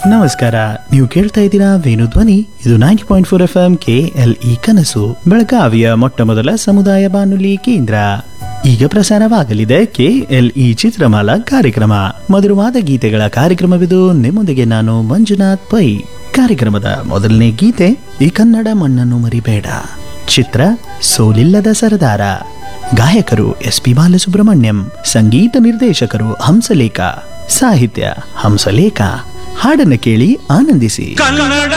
ನಮಸ್ಕಾರ ನೀವು ಕೇಳ್ತಾ ಇದ್ದೀರಾ ವೇಣು ಧ್ವನಿ ಇದು ninety point four F M K L E ಕನಸು ಬೆಳಗಾವಿಯ ಮೊಟ್ಟ ಮೊದಲ ಸಮುದಾಯ ಬಾನುಲಿ ಕೇಂದ್ರ ಈಗ ಪ್ರಸಾರವಾಗಲಿದೆ ಕೆ ಎಲ್ ಇ ಚಿತ್ರಮಾಲಾ ಕಾರ್ಯಕ್ರಮ ಮಧುರವಾದ ಗೀತೆಗಳ ಕಾರ್ಯಕ್ರಮವಿದು ನಿಮ್ಮೊಂದಿಗೆ ನಾನು ಮಂಜುನಾಥ್ ಪೈ ಕಾರ್ಯಕ್ರಮದ ಮೊದಲನೇ ಗೀತೆ ಈ ಕನ್ನಡ ಮಣ್ಣನ್ನು ಮರಿಬೇಡ ಚಿತ್ರ ಸೋಲಿಲ್ಲದ ಸರದಾರ ಗಾಯಕರು ಎಸ್ ಪಿ ಬಾಲಸುಬ್ರಹ್ಮಣ್ಯಂ ಸಂಗೀತ ನಿರ್ದೇಶಕರು ಹಂಸಲೇಖ ಸಾಹಿತ್ಯ ಹಂಸಲೇಖ ಹಾಡನ್ನು ಕೇಳಿ ಆನಂದಿಸಿ ಕನ್ನಡ